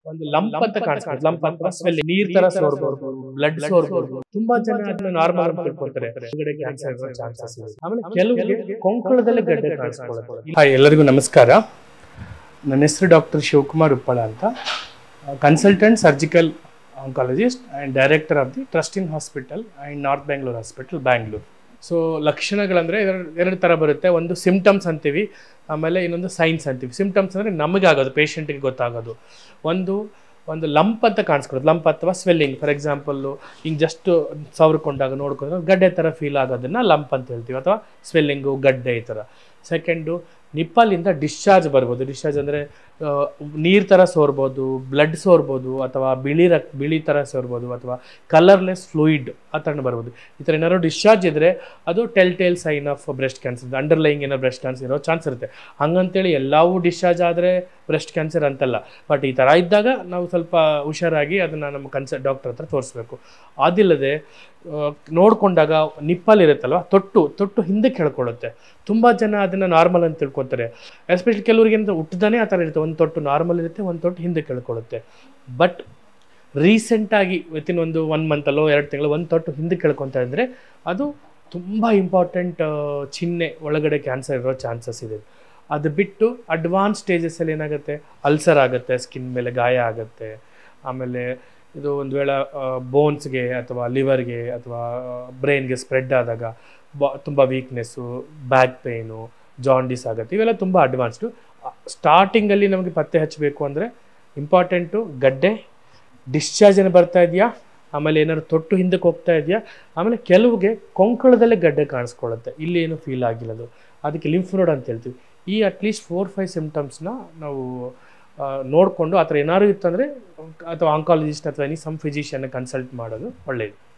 ಒಂದು ಲಂಪ್ ಅಂತ ಕಾಣಿಸ್ಬೋದು ಲಂಪ್ ಅಂತ ಸ್ಮೆಲ್ ನೀರ್ ತರ ಸೋರ್ಬೋದು ಬ್ಲಡ್ ಸೋರ್ಬೋದು ತುಂಬಾ ಜನ ಅದನ್ನ ನಾರ್ಮಲ್ ಅಂತ ತಿಳ್ಕೊತಾರೆ ಹೊರಗಡೆ ಕ್ಯಾನ್ಸರ್ ಇರೋ ಚಾನ್ಸಸ್ ಇದೆ ಆಮೇಲೆ ಕೆಲವರಿಗೆ ಕೊಂಕಣದಲ್ಲಿ ಗಡ್ಡೆ ಕಾಣಿಸ್ಕೊಳ್ಳುತ್ತೆ ಹಾಯ್ ಎಲ್ಲರಿಗೂ ನಮಸ್ಕಾರ ನನ್ನ ಹೆಸರು ಡಾಕ್ಟರ್ ಶಿವಕುಮಾರ್ ಉಪ್ಪಳ ಅಂತ consultant surgical oncologist and director of the ಟ್ರಸ್ಟಿನ್ hospital and north Bangalore hospital Bangalore so ಲಕ್ಷಣಗಳಂದರೆ ಎರಡು ಎರಡು ಥರ ಬರುತ್ತೆ ಒಂದು ಸಿಮ್ಟಮ್ಸ್ ಅಂತೀವಿ ಆಮೇಲೆ ಇನ್ನೊಂದು ಸೈನ್ಸ್ ಅಂತೀವಿ ಸಿಮ್ಟಮ್ಸ್ ಅಂದರೆ ನಮಗಾಗೋದು ಪೇಷಂಟಿಗೆ ಗೊತ್ತಾಗೋದು ಒಂದು ಒಂದು ಲಂಪ್ ಅಂತ ಕಾಣಿಸ್ಕೊಳ್ಳೋದು ಲಂಪ್ ಅಥವಾ ಸ್ವೆಲ್ಲಿಂಗ್ ಫಾರ್ ಎಕ್ಸಾಂಪಲ್ಲು ಹಿಂಗೆ ಜಸ್ಟ್ ಸವರ್ಕೊಂಡಾಗ ನೋಡ್ಕೊಂಡ್ರೆ ಗಡ್ಡೆ ಥರ ಫೀಲ್ ಆಗೋದನ್ನ ಲಂಪ್ ಅಂತ ಹೇಳ್ತೀವಿ ಅಥವಾ ಸ್ವೆಲ್ಲಿಂಗು ಗಡ್ಡೆ ಈ ಥರ ಸೆಕೆಂಡು ನಿಪ್ಪಲಿಂದ ಡಿಸ್ಚಾರ್ಜ್ ಬರ್ಬೋದು ಡಿಸ್ಚಾರ್ಜ್ ಅಂದರೆ ನೀರು ಥರ ಸೋರ್ಬೋದು ಬ್ಲಡ್ ಸೋರ್ಬೋದು ಅಥವಾ ಬಿಳಿ ರಕ್ ಬಿಳಿ ಥರ ಸೋರ್ಬೋದು ಅಥವಾ ಕಲರ್ಲೆಸ್ ಫ್ಲೂಯಿಡ್ ಆ ಥರ ಬರ್ಬೋದು ಈ ಥರ ಏನಾದ್ರು ಡಿಸ್ಚಾರ್ಜ್ ಇದ್ದರೆ ಅದು tell tail sign of breast cancer underlying ಏನೋ ಬ್ರೆಸ್ಟ್ ಕ್ಯಾನ್ಸರ್ ಇರೋ ಚಾನ್ಸ್ ಇರುತ್ತೆ ಹಂಗಂತೇಳಿ ಎಲ್ಲವೂ ಡಿಸ್ಚಾರ್ಜ್ ಆದರೆ ಬ್ರೆಸ್ಟ್ ಕ್ಯಾನ್ಸರ್ ಅಂತಲ್ಲ ಬಟ್ ಈ ಥರ ಇದ್ದಾಗ ನಾವು ಸ್ವಲ್ಪ ಹುಷಾರಾಗಿ ಅದನ್ನು ನಮ್ಮ ಕನ್ಸಲ್ ಡಾಕ್ಟರ್ ಹತ್ರ ತೋರಿಸ್ಬೇಕು ಅದಿಲ್ಲದೆ ನೋಡಿಕೊಂಡಾಗ ನಿಪ್ಪಲ್ ಇರುತ್ತಲ್ವ ತೊಟ್ಟು ತೊಟ್ಟು ಹಿಂದಕ್ಕೆ ಹೇಳ್ಕೊಳ್ಳುತ್ತೆ ತುಂಬ ಜನ ಅದನ್ನು ನಾರ್ಮಲ್ ಅಂತ ತಿಳ್ಕೊತಾರೆ ಎಸ್ಪೆಷಲಿ ಕೆಲವರಿಗೆ ಅಂತ ಹುಟ್ಟದಾನೆ ಆ ಥರ ಇರುತ್ತೆ ಒಂದು ತೊಟ್ಟು ನಾರ್ಮಲ್ ಇರುತ್ತೆ ಒಂದು ತೊಟ್ಟು ಹಿಂದಕ್ಕೆ ಹೇಳ್ಕೊಳ್ಳುತ್ತೆ ಬಟ್ ರೀಸೆಂಟಾಗಿ ವಿತಿನ್ ಒಂದು ಒನ್ ಮಂತಲ್ಲೋ ಎರಡು ತಿಂಗಳು ಒಂದು ತೊಟ್ಟು ಹಿಂದಕ್ಕೆ ಕೇಳ್ಕೊತಾ ಇದ್ದರೆ ಅದು ತುಂಬ ಇಂಪಾರ್ಟೆಂಟ್ ಚಿಹ್ನೆ ಒಳಗಡೆ ಕ್ಯಾನ್ಸರ್ ಇರೋ ಚಾನ್ಸಸ್ ಇದೆ ಅದು ಬಿಟ್ಟು ಅಡ್ವಾನ್ಸ್ ಸ್ಟೇಜಸಲ್ಲಿ ಏನಾಗುತ್ತೆ ಅಲ್ಸರ್ ಆಗುತ್ತೆ ಸ್ಕಿನ್ ಮೇಲೆ ಗಾಯ ಆಗುತ್ತೆ ಆಮೇಲೆ ಇದು ಒಂದು ವೇಳೆ ಬೋನ್ಸ್ಗೆ ಅಥವಾ ಲಿವರ್ಗೆ ಅಥವಾ ಬ್ರೈನ್ಗೆ ಸ್ಪ್ರೆಡ್ ಆದಾಗ ಬಾ ತುಂಬ ವೀಕ್ನೆಸ್ಸು ಬ್ಯಾಕ್ ಪೇಯ್ನು ಜಾಂಡಿಸ್ ಆಗುತ್ತೆ ಇವೆಲ್ಲ ತುಂಬ ಅಡ್ವಾನ್ಸ್ಡು ಸ್ಟಾರ್ಟಿಂಗಲ್ಲಿ ನಮಗೆ ಪತ್ತೆ ಹಚ್ಚಬೇಕು ಅಂದರೆ ಇಂಪಾರ್ಟೆಂಟು ಗಡ್ಡೆ ಡಿಸ್ಚಾರ್ಜ್ ಏನು ಬರ್ತಾ ಇದೆಯಾ ಆಮೇಲೆ ಏನಾದ್ರು ತೊಟ್ಟು ಹಿಂದಕ್ಕೆ ಹೋಗ್ತಾ ಇದೆಯಾ ಆಮೇಲೆ ಕೆಲವಿಗೆ ಕೊಂಕಣದಲ್ಲೇ ಗಡ್ಡೆ ಕಾಣಿಸ್ಕೊಳ್ಳುತ್ತೆ ಇಲ್ಲಿ ಏನು ಫೀಲ್ ಆಗಿಲ್ಲ ಅದು ಅದಕ್ಕೆ ಲಿಂಫ್ ನೋಡ್ ಅಂತ ಹೇಳ್ತೀವಿ ಈ ಅಟ್ಲೀಸ್ಟ್ ಫೋರ್ ಫೈವ್ ಸಿಮ್ಟಮ್ಸ್ನ ನಾವು ನೋಡಿಕೊಂಡು ಆ ಥರ ಏನಾದ್ರು ಇತ್ತಂದರೆ ಅಥವಾ ಆಂಕಾಲಜಿಸ್ಟ್ ಅಥವಾ ಎನಿ ಸಮ್ ಫಿಸಿಷಿಯನ್ನ ಕನ್ಸಲ್ಟ್ ಮಾಡೋದು ಒಳ್ಳೆಯದು